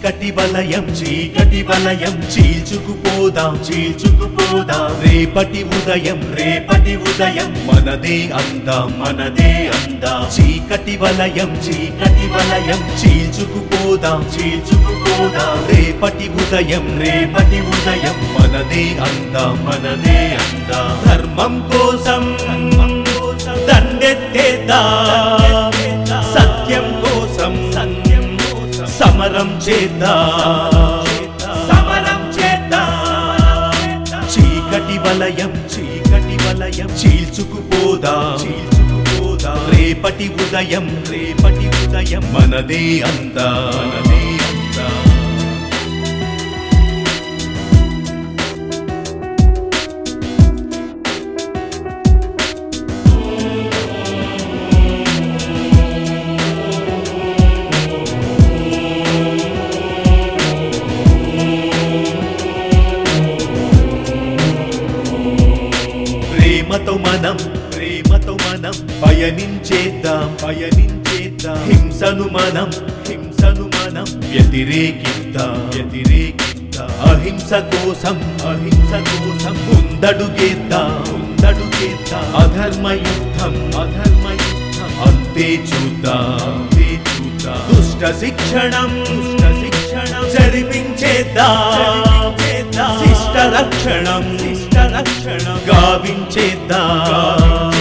చీకటి వలయం చీకటి వలయం చీల్చుకుపోదాం చీల్చుకుపోదాం రేపటి ఉదయం రేపటి ఉదయం మనదే అందాం మనదే అందాం చీకటి వలయం చీకటి వలయం చీల్చుకుపోదాం చీల్చుకుపోదాం రేపటి ఉదయం రేపటి ఉదయం మనదే అందాం మనదే అందాం ధర్మం కోసం దండెత్తేద్దాం సత్యం కోసం సత్యం కోసం సమరం చేద్దాం సమరం చేద్దాం చీకటి వలయం చీకటి వలయం చీల్చుకుపోదాం చీల్చుకుపోదాం రేపటి ఉదయం రేపటి ఉదయం మనదే అంతా మనదే అంతా ప్రేమతో మనం ప్రేమతో మనం పయనించేద్దాం పయనించేద్దాం హింసను మనం హింసను మనం వ్యతిరేకిద్దాం వ్యతిరేకిద్దాం అహింస కోసం అహింస కోసం ముందడుగేద్దాం ముందడుగేద్దాం అధర్మ యుద్ధం అధర్మ యుద్ధం అంతే చూద్దాం అంతే చూద్దాం దుష్ట శిక్షణం దుష్ట శిక్షణం జరిపించేద్దాం శిష్ట రక్షణం శిష్ట రక్షణం గావించేద్దాం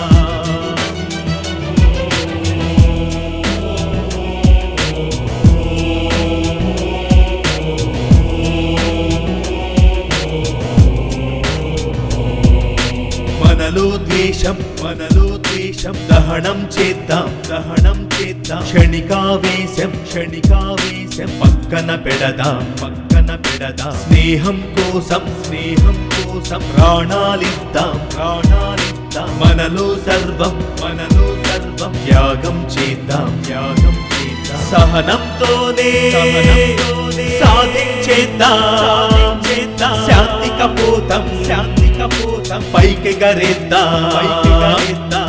మనలో ద్వేషం మనలో ద్వేషం దహనం చేద్దాం దహనం చేద్దాం క్షణికావేశం క్షణికావేశం పక్కన పెడదాం పక్కన పెడదాం స్నేహం కోసం స్నేహం కోసం ప్రాణాలిద్దాం ప్రాణాలిద్దాం మనలో సర్వం మనలో సర్వం త్యాగం చేద్దాం త్యాగం చేద్దాం సహనంతోనే సాధించేద్దాం శాంతి కపోతం శాంతి కపోతం పైకి గరేద్దాం పైకి గరేద్దాం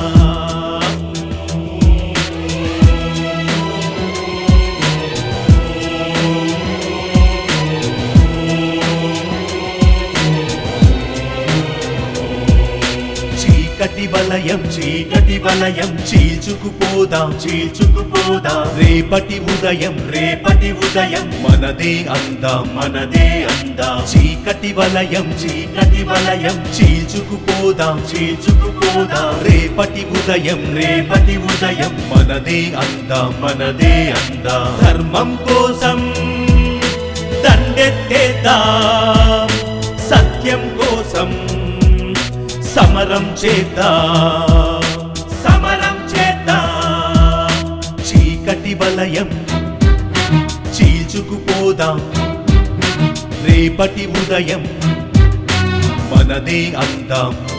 చీకటి వలయం చీకటి వలయం చీల్చుకుపోదాం చీల్చుకుపోదాం రేపటి ఉదయం రేపటి ఉదయం మనదే అందాం మనదే అందాం చీకటి వలయం చీకటి వలయం చీల్చుకుపోదాం చీల్చుకుపోదాం రేపటి ఉదయం రేపటి ఉదయం మనదే అందాం మనదే అందాం ధర్మం కోసం దండెత్తేద్దాం సత్యం కోసం సమరం చేద్దాం సమరం చేద్దాం చీకటి వలయం చీల్చుకుపోదాం రేపటి ఉదయం మనదే అందాం